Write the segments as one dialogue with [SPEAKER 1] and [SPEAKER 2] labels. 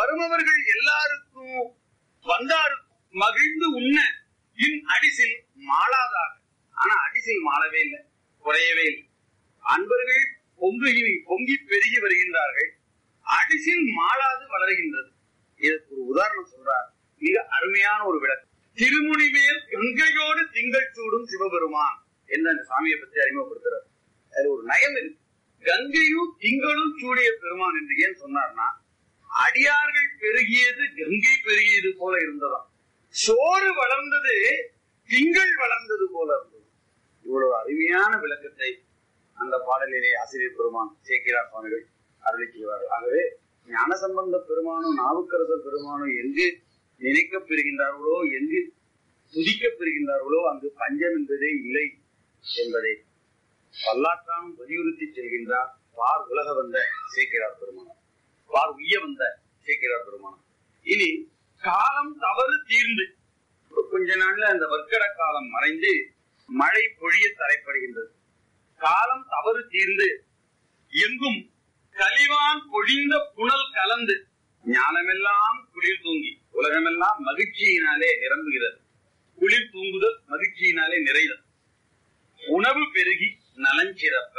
[SPEAKER 1] வருபவர்கள் எல்லாருக்கும் வந்தாரு மகிழ்ந்து உண்ண இன் அடிசில் மாளாதாக ஆனா அடிசில் மாளவே இல்லை குறையவே இல்லை அன்பர்கள் பொங்கி பொங்கி பெருகி வருகின்றார்கள் அடிசில் மாளாது வளர்கின்றது இதற்கு ஒரு உதாரணம் சொல்றார் மிக அருமையான ஒரு விளக்கம் திருமுடி மேல் கங்கையோடு திங்கள் சூடும் சிவபெருமான் என்று அந்த சாமியை பற்றி அறிமுகப்படுத்துறார் அதுல ஒரு நயம் இருக்கு கங்கையும் திங்களும் சூடிய பெருமான் என்று ஏன் சொன்னார்னா அடியார்கள் பெருகியது கங்கை பெருகியது போல இருந்ததாம் சோறு வளர்ந்தது திங்கள் வளர்ந்தது போல இருந்தது இவ்வளவு அருமையான விளக்கத்தை அந்த பாடலிலே ஆசிரியர் பெருமான் சேக்கிரார் சுவாமிகள் அருளி செய்வார்கள் ஆகவே ஞானசம்பந்த பெருமானும் நாவுக்கரசர் பெருமானும் எங்கு நினைக்கப் பெறுகின்றார்களோ எங்கு துதிக்கப் பெறுகின்றார்களோ அங்கு பஞ்சம் என்பதே இல்லை என்பதை பல்லாற்றானும் வலியுறுத்தி செல்கின்றார் பார் உலக வந்த சேக்கிரார் பெருமானம் பார் உய்ய வந்த சேக்கிரார் பெருமானம் இனி காலம் தவறு தீர்ந்து கொஞ்ச நாள்ல அந்த வர்க்கட காலம் மறைந்து மழை பொழிய தலைப்படுகின்றது காலம் தவறு தீர்ந்து எங்கும் கலிவான் பொழிந்த புனல் கலந்து ஞானமெல்லாம் குளிர் தூங்கி உலகமெல்லாம் மகிழ்ச்சியினாலே நிரம்புகிறது குளிர் தூங்குதல் மகிழ்ச்சியினாலே நிறைதல் உணவு பெருகி நலஞ்சிறப்ப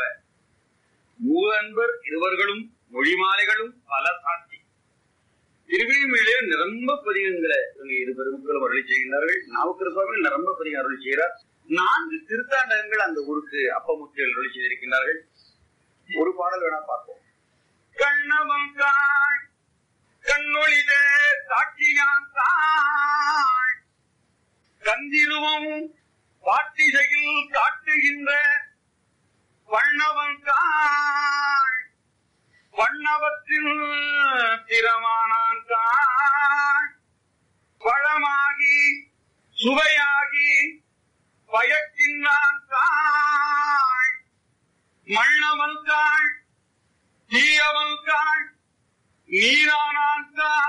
[SPEAKER 1] மூவன்பர் இருவர்களும் மொழிமாலைகளும் பல சாட்சி திருவிழிமையிலே நிரம்ப பதிகங்களை இவங்க இரு பெருமக்களும் அருளி செய்கின்றார்கள் நாவுக்கர சுவாமி நிரம்ப பதிகம் அருளி செய்கிறார் நான்கு திருத்தாண்டகங்கள் அந்த ஊருக்கு அப்பமுத்திகள் அருளி செய்திருக்கின்றார்கள் ஒரு பாடல் வேணா பார்ப்போம் கண்ணவன் காய் கண்ணொழித சாட்சியான் தாய் கந்திருவம் பாட்டிசையில் காட்டுகின்ற வண்ணவன் காய் வண்ணவற்றில் திறமானான் காய் பழமாகி சுவையாகி பயக்கின்றான் காய் மண்ணவன் காய் தீயவன் காய் நீரானான்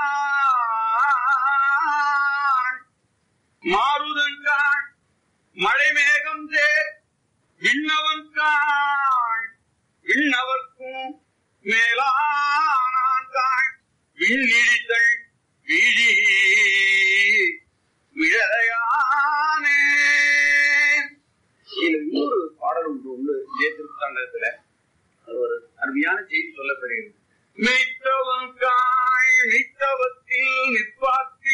[SPEAKER 1] காய் மாறுதன் காய் மழை மேகம் சேர் விண்ணவன் காய் விண்ணவர்க்கும் மேலானான் காய் விண்ணிழித்தல் விழி விழையானே இதுல இன்னொரு பாடல் ஒன்று உண்டு இதே திருத்தாண்டகத்துல அது ஒரு அருமையான செய்தி சொல்லப்படுகிறது மெய்த்தவன் காய் மெய்த்தவத்தில் நிற்பாக்கு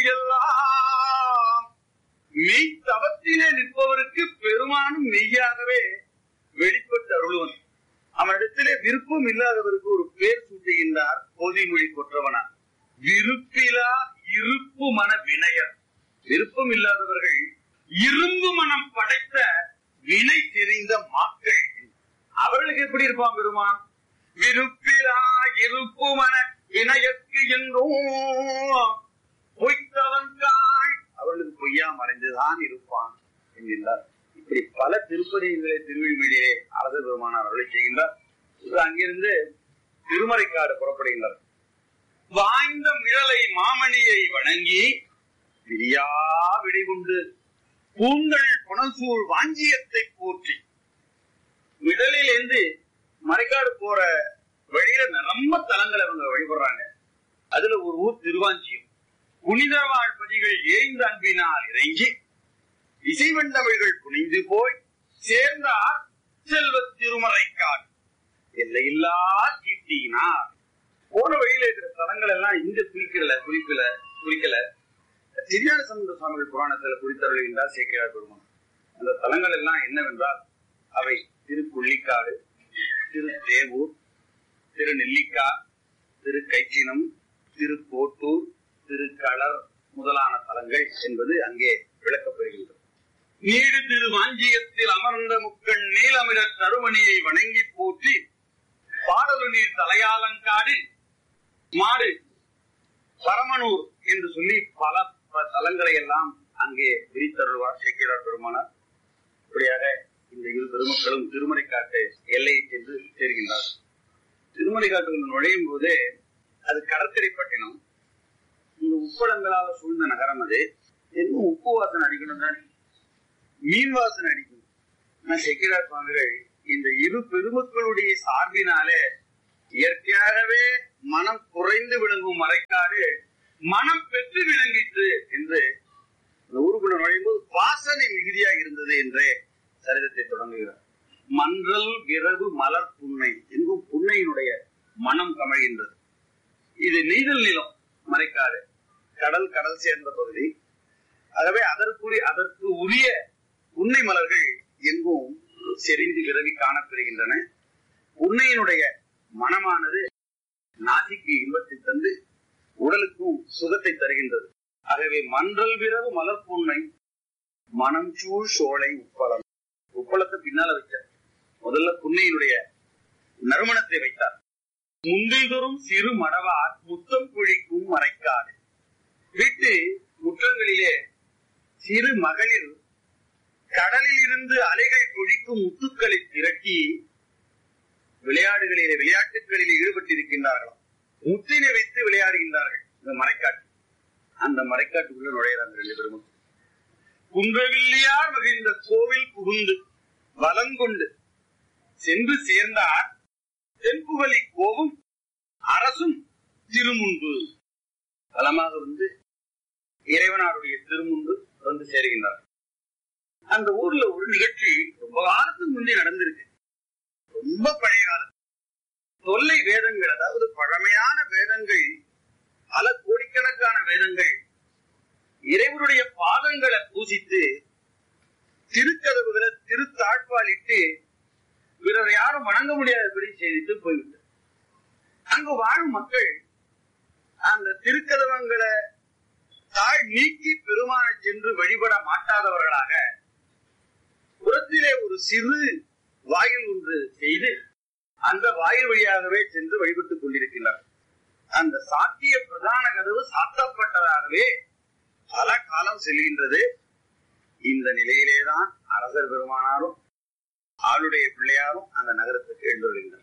[SPEAKER 1] எல்லாம் மெய்த்தவத்திலே நிற்பவருக்கு பெருமானும் மெய்யாகவே வெளிப்பட்டு அருளுவன் அவனிடத்திலே விருப்பம் இல்லாதவருக்கு ஒரு பேர் சூட்டுகின்றார் பொதிமொழி கொற்றவனா விருப்பிலா இருப்பு மன வினயர் விருப்பம் இல்லாதவர்கள் இரும்பு மனம் படைத்த வினை தெரிந்த மக்கள் அவர்களுக்கு எப்படி இருப்பான் பெருமான் விருப்பிலா இருப்பு மன வினயற்கு என்றும் பொய்த்தவன் காய் அவர்களுக்கு பொய்யா மறைந்துதான் இருப்பான் என்கின்றார் இப்படி பல திருப்பதிகளை திருவிழிமொழியிலே அரச பெருமானார் அருளை செய்கின்றார் இது அங்கிருந்து திருமறைக்காடு புறப்படுகின்றார் வாய்ந்த மிழலை மாமணியை வணங்கி விரியா விடிகுண்டு பூந்தள் புனசூழ் வாஞ்சியத்தை போற்றி மிடலில் இருந்து மறைக்காடு போற வழியில நிரம்ப தலங்களை அவங்க வழிபடுறாங்க அதுல ஒரு ஊர் திருவாஞ்சியம் புனித வாழ்பதிகள் ஏய்ந்த அன்பினால் இறங்கி இசைவண்டவர்கள் புனிந்து போய் சேர்ந்தார் செல்வ திருமறைக்காடு எல்லையில்லா சீட்டினார் போன வழியில இருக்கிற தலங்கள் எல்லாம் இங்க குறிக்கல குறிக்கல குறிக்கல திருஞான சமுத்திர சுவாமிகள் புராணத்துல குறித்தருள்கின்றார் சேக்கிரார் பெருமான் அந்த தலங்கள் எல்லாம் என்னவென்றால் அவை திருக்குள்ளிக்காடு திரு தேவூர் திரு நெல்லிக்கா திரு கைச்சினம் திரு கோட்டூர் திரு களர் முதலான தலங்கள் என்பது அங்கே விளக்கப்படுகின்றது நீடு திரு வாஞ்சியத்தில் அமர்ந்த முக்கண் நீலமிட தருமணியை வணங்கி போற்றி பாடலு நீர் தலையாலங்காடு மாடு பரமனூர் என்று சொல்லி பல ப- தலங்களை எல்லாம் அங்கே விரித்தருள்வார் சேக்கிரார் பெருமானார் இப்படியாக இந்த இரு பெருமக்களும் திருமறைக்காட்டு எல்லையை சென்று சேர்கின்றார் திருமறைக்காட்டுக்குள் நுழையும் போதே அது கடற்கரை பட்டினம் இந்த உப்பளங்களால சூழ்ந்த நகரம் அது இன்னும் உப்பு வாசனை அடிக்கணும் தானே மீன் வாசனை அடிக்கும் ஆனா செக்கிரார் சுவாமிகள் இந்த இரு பெருமக்களுடைய சார்பினாலே இயற்கையாகவே மனம் குறைந்து விளங்கும் மறைக்காடு மனம் பெற்று விளங்கிற்று என்று இந்த ஊருக்குள்ள நுழையும் போது வாசனை மிகுதியா இருந்தது என்றே சரிதத்தை தொடங்குகிறார் மன்றல் விரவு மலர் புன்னை எங்கும் புன்னையினுடைய மனம் கமழ்கின்றது இது நெய்தல் நிலம் மறைக்காடு கடல் கடல் சேர்ந்த பகுதி ஆகவே அதற்குரிய அதற்கு உரிய உன்னை மலர்கள் எங்கும் செறிந்து விரவி காணப்பெறுகின்றன உன்னையினுடைய மனமானது நாசிக்கு இன்பத்தை தந்து உடலுக்கும் சுகத்தை தருகின்றது ஆகவே மன்றல் விரவு மலர் புன்னை மனம் சூழ் சோலை உப்பளம் உப்பளத்தை பின்னால வச்சார் முதல்ல புன்னையினுடைய நறுமணத்தை வைத்தார் முந்தைதொரும் சிறு மடவார் முத்தம் குழிக்கும் மறைக்காடு வீட்டு முற்றங்களிலே சிறு மகளிர் கடலில் இருந்து அலைகள் கொழிக்கும் முத்துக்களை திரட்டி விளையாடுகளிலே விளையாட்டுகளில் ஈடுபட்டிருக்கின்றார்களாம் முத்தினை வைத்து விளையாடுகின்றார்கள் இந்த மறைக்காட்டு அந்த மறைக்காட்டுக்குள்ள நுழையிறாங்க ரெண்டு பேரும் குன்றவில்லியார் மகிழ்ந்த கோவில் புகுந்து வலங்கொண்டு சென்று சேர்ந்தார் தென்புகலி கோவும் அரசும் திருமுன்பு பலமாக வந்து இறைவனாருடைய திருமுன்பு வந்து சேருகின்றார் அந்த ஊர்ல ஒரு நிகழ்ச்சி ரொம்ப காலத்துக்கு முன்னே நடந்திருக்கு ரொம்ப பழைய காலம் தொல்லை வேதங்கள் அதாவது பழமையான வேதங்கள் பல கோடிக்கணக்கான வேதங்கள் இறைவனுடைய பாதங்களை பூசித்து திருக்கதவுகளை திருத்தாழ்பாலிட்டு பிறர் யாரும் வணங்க முடியாதபடி செய்துட்டு போய்விட்டது அங்கு வாழும் மக்கள் அந்த திருக்கதவங்களை தாழ் நீக்கி பெருமான சென்று வழிபட மாட்டாதவர்களாக புறத்திலே ஒரு சிறு வாயில் ஒன்று செய்து அந்த வாயில் வழியாகவே சென்று வழிபட்டுக் கொண்டிருக்கிறார் அந்த சாத்திய பிரதான கதவு சாத்தப்பட்டதாகவே பல காலம் செல்கின்றது இந்த நிலையிலேதான் அரசர் பெருமானாரும் ஆளுடைய பிள்ளையாரும் அந்த நகரத்துக்கு எழுந்துள்ளனர்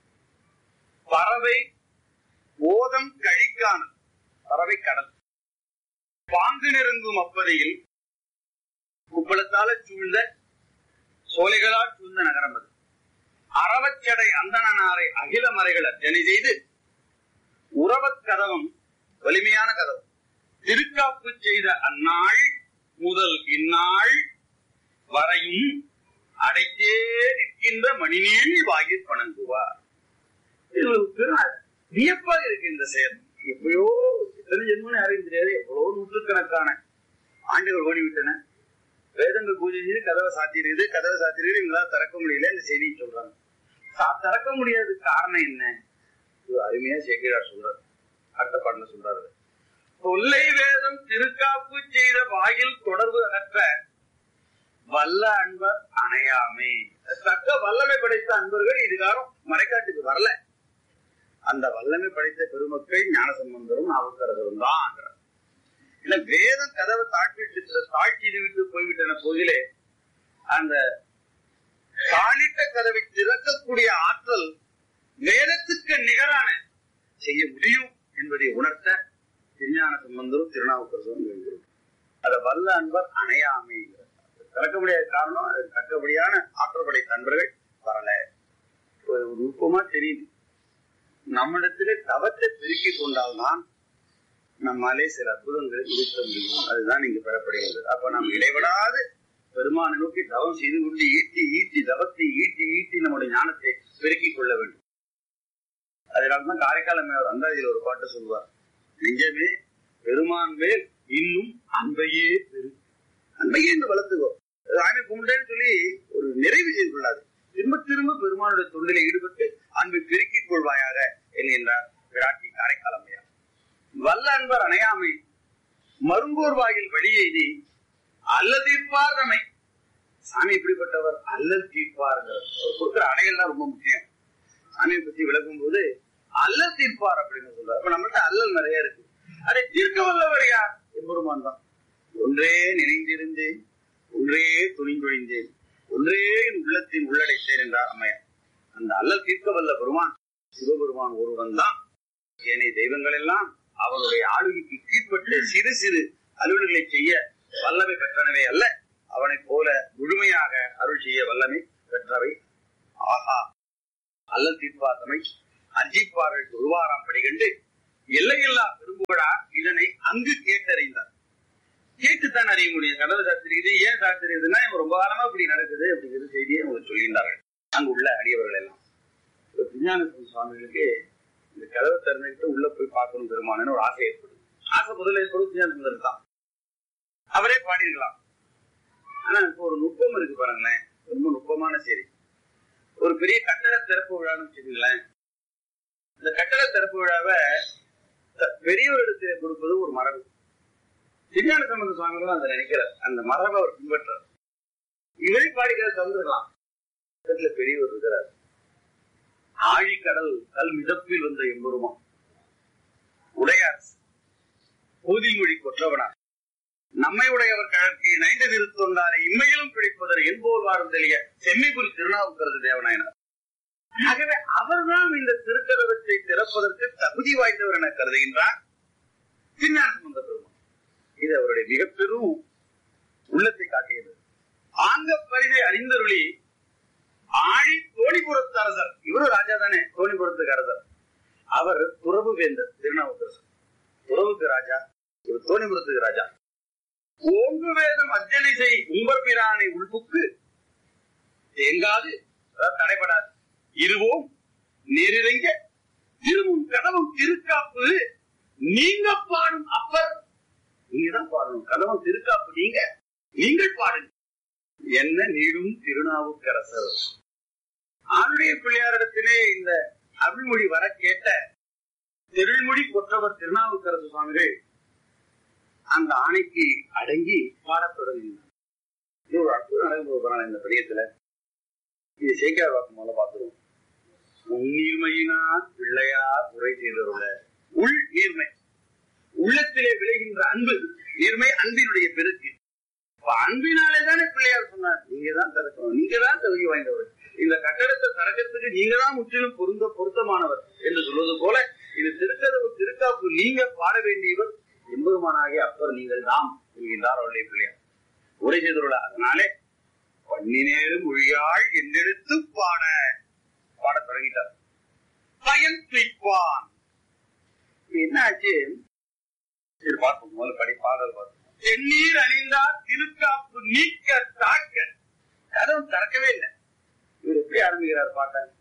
[SPEAKER 1] பறவை ஓதம் கழிக்கான பறவை கடல் பாங்கு நெருங்கும் அப்பதையில் குப்பளத்தால சூழ்ந்த சோலைகளால் சூழ்ந்த நகரம் அது அறவச்சடை அந்தனாரை அகில மறைகளை ஜனி செய்து உறவக் கதவம் வலிமையான கதவம் திருக்காப்பு செய்த அந்நாள் முதல் இந்நாள் வரையும் அடைத்தே நிற்கின்ற மணிநேழி வாயில் வணங்குவார் இது ஒரு பெரும் வியப்பாக இருக்கு இந்த செயல் எப்பயோ இத்தனை ஜென்மனு யாரையும் தெரியாது எவ்வளவு நூற்றுக்கணக்கான ஆண்டுகள் ஓடிவிட்டன வேதங்கள் பூஜை செய்து கதவை சாத்திருக்குது கதவை சாத்திருக்குது இவங்களால திறக்க முடியல இந்த செய்தியை சொல்றாங்க சா- திறக்க முடியாத காரணம் என்ன இது அருமையா சேக்கிரார் சொல்றாரு அடுத்த பாடல சொல்றாரு தொல்லை வேதம் திருக்காப்பு செய்த வாயில் தொடர்பு அகற்ற வல்ல அன்பர் அணையாமே தக்க வல்லமை படைத்த அன்பர்கள் இதுகாரம் மறைக்காட்டுக்கு வரல அந்த வல்லமை படைத்த பெருமக்கள் ஞான சம்பந்தரும் நாவுக்கரசரும் தான் இல்ல வேதம் கதவை தாழ்த்திட்டு தாழ்த்தி விட்டு போய்விட்டன போதிலே அந்த தாளிட்ட கதவை திறக்கக்கூடிய ஆற்றல் வேதத்துக்கு நிகரான செய்ய முடியும் என்பதை உணர்த்த திருஞான சம்பந்தரும் திருநாவுக்கரசரும் எழுதுகிறோம் அத வல்ல அன்பர் அணையாமை திறக்க முடியாத காரணம் அது தக்கபடியான ஆற்றல் படைத்த அன்பர்கள் வரல ஒரு நுட்பமா தெரியுது நம்மிடத்திலே தவத்தை பெருக்கிக் கொண்டால்தான் நம்மாலே சில அற்புதங்களை இருக்க முடியும் அதுதான் இங்கு பெறப்படுகிறது அப்ப நாம் இடைவிடாது பெருமானை நோக்கி தவம் செய்து கொண்டு ஈட்டி ஈட்டி தவத்தை ஈட்டி ஈட்டி நம்முடைய ஞானத்தை பெருக்கிக் கொள்ள வேண்டும் அதனால்தான் காரைக்கால மேவர் அந்தாதியில் ஒரு பாட்டு சொல்வார் நெஞ்சமே பெருமான் மேல் இன்னும் அன்பையே பெரு அன்பையே என்று வளர்த்துக்கோ சாமி கும்பிட்டேன்னு சொல்லி ஒரு நிறைவு செய்து கொள்ளாது திரும்ப திரும்ப பெருமானுடைய தொண்டில ஈடுபட்டு அன்பை பெருக்கிக் கொள்வாயாக என்கின்றார் விராட்டி காரைக்காலமையார் வல்ல அன்பர் அணையாமை மருங்கோர் வாயில் வழியெய்தி அல்லதீர்ப்பார் நம்மை சாமி எப்படிப்பட்டவர் அல்லல் தீர்ப்பார் அவர் கொடுக்கிற அடையெல்லாம் ரொம்ப முக்கியம் சாமியை பத்தி விளக்கும் போது அல்லல் தீர்ப்பார் அப்படின்னு சொல்றாரு அப்ப நம்மள்ட்ட அல்லல் நிறைய இருக்கு அதை தீர்க்க வல்லவர் யார் எம்பெருமான் தான் ஒன்றே நினைந்திருந்தேன் ஒன்றே துணிந்தொழிந்தேன் ஒன்றே என் உள்ளத்தின் உள்ளடைத்தேன் என்றார் அம்மையார் அந்த அல்லல் தீர்க்க வல்ல பெருமான் சிவபெருமான் ஒருவன் தான் ஏனைய தெய்வங்கள் எல்லாம் அவருடைய ஆளுகைக்கு கீழ்ப்பட்டு சிறு சிறு அலுவல்களை செய்ய வல்லமை பெற்றனவே அல்ல அவனைப் போல முழுமையாக அருள் செய்ய வல்லமை பெற்றவை ஆஹா அல்லல் தீர்ப்பாத்தமை அஞ்சிப்பார்கள் உருவாராம் படிகண்டு எல்லையில்லா பெரும்புகழா இதனை ஸ்டார்ட் தெரியுதுன்னா இவங்க ரொம்ப காலமா இப்படி நடக்குது அப்படிங்கிற செய்தியை உங்களுக்கு சொல்லியிருந்தார்கள் அங்க உள்ள அடியவர்கள் எல்லாம் இப்ப திருஞான சுவாமிகளுக்கு இந்த கதவை திறந்துட்டு உள்ள போய் பார்க்கணும் பெருமானு ஒரு ஆசை ஏற்படுது ஆசை முதல்ல ஏற்படும் திருஞான சுந்தரம் தான் அவரே பாடியிருக்கலாம் ஆனா இப்போ ஒரு நுட்பம் இருக்கு பாருங்களேன் ரொம்ப நுட்பமான செய்தி ஒரு பெரிய கட்டட திறப்பு விழான்னு வச்சுக்கோங்களேன் இந்த கட்டட திறப்பு விழாவை த- பெரியவரிடத்தில் கொடுப்பது ஒரு மரபு திருஞான சம்பந்த சுவாமிகளும் அதை நினைக்கிறார் அந்த மரபை அவர் பின்பற்றார் இவரே பாடிக்கிறத தந்துருக்கலாம் பக்கத்துல பெரியவர் இருக்கிறார் ஆழிக்கடல் கல் மிதப்பில் வந்த எம்பெருமான் உடையார் மொழி கொற்றவனார் நம்மை உடையவர் கழற்கு நைந்த திருத்தொண்டாரை இம்மையிலும் பிடிப்பதர் என்போர் வாரும் தெளிய செம்மிபுரி திருநாவுக்கரசு தேவநாயனார் ஆகவே அவர்தான் இந்த திருக்கதவத்தை திறப்பதற்கு தகுதி வாய்ந்தவர் என கருதுகின்றார் திருஞான சம்பந்த பெருமான் இது அவருடைய மிக பெரும் உள்ளத்தை காட்டியது ஆங்க பரிதை அறிந்தருளி ஆழி தோணிபுரத்து அரசர் இவரும் ராஜா தானே தோணிபுரத்துக்கு அரசர் அவர் துறவு வேந்தர் திருநாவுக்கரசர் துறவுக்கு ராஜா இவர் தோணிபுரத்துக்கு ராஜா ஓங்கு வேதம் அர்ச்சனை செய் உம்பர் பிரானை உள்புக்கு தேங்காது அதாவது தடைபடாது இருவோம் நேரிறங்க திருமும் கதவும் திருக்காப்பு நீங்க பாடும் அப்பர் நீங்க தான் பாடணும் கதவும் திருக்காப்பு நீங்க நீங்கள் பாடுங்க என்ன நீடும் திருநாவுக்கரசர் ஆளுடைய பிள்ளையாரிடத்திலே இந்த அருள்மொழி வர கேட்ட திருள்மொழி கொற்றவர் திருநாவுக்கரசு சுவாமிகள் அந்த ஆணைக்கு அடங்கி பாடத் தொடங்கினார் இது ஒரு அற்புதம் நடந்து போறாங்க இந்த பதியத்துல இது சேக்கியார் வாக்கு முதல்ல பார்த்துருவோம் உன்னீர்மையினார் பிள்ளையார் உரை செய்தருள உள் நீர்மை உள்ளத்திலே விளைகின்ற அன்பு நீர்மை அன்பினுடைய பெருக்கு அப்ப அன்பினாலே தானே பிள்ளையார் சொன்னார் நீங்க தான் திறக்கணும் நீங்க தான் தகுதி வாய்ந்தவர் இந்த கட்டடத்தை திறக்கிறதுக்கு நீங்க தான் முற்றிலும் பொருந்த பொருத்தமானவர் என்று சொல்வது போல இது திருக்கதவு திருக்காப்பு நீங்க பாட வேண்டியவர் எம்பெருமானாகிய அப்பர் நீங்கள் தாம் என்கின்றார் அவருடைய பிள்ளையார் உரை செய்துள்ள அதனாலே பன்னினேறு மொழியாள் என்னெடுத்து பாட பாட தொடங்கிட்டார் பயன் துய்ப்பான் இப்ப என்ன ஆச்சு சரி பார்ப்போம் முதல்ல படி பாடல் பார்ப்போம் தென்னீர் அணிந்தார் திருக்காப்பு நீக்க தாக்க கதவு திறக்கவே இல்லை இவர் எப்படி ஆரம்பிக்கிறார் பாட்ட